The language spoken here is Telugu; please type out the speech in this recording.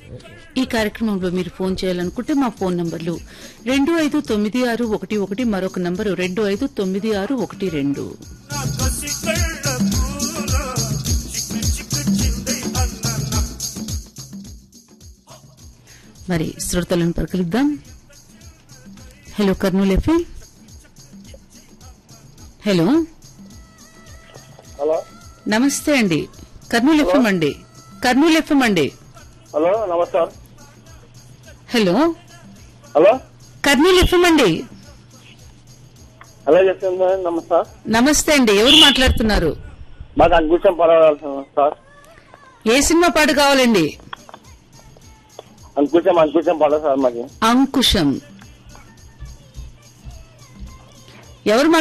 ఈ కార్యక్రమంలో మీరు ఫోన్ చేయాలనుకుంటే మా ఫోన్ నంబర్లు రెండు ఐదు తొమ్మిది ఆరు ఒకటి ఒకటి మరొక నంబరు రెండు ఐదు తొమ్మిది ఆరు ఒకటి రెండు మరి శ్రోతలను పలకరిద్దాం hello Kurnool FM hello hello నమస్తే అండి కర్నూలు ఎఫ్ఎం అండి కర్నూలు ఎఫ్ఎం అండి హలో నమస్కారం హలో హలో కర్నూలు ఎఫ్ఎం అండి హలో చెప్తుంది నమస్కారం నమస్తే అండి ఎవరు మాట్లాడుతున్నారు మాకు అంకుశం పర్వాలేదు సార్ ఏ సినిమా పాట కావాలండి అంకుశం అంకుశం పడదు సార్ మాకు అంకుశం ఎవరు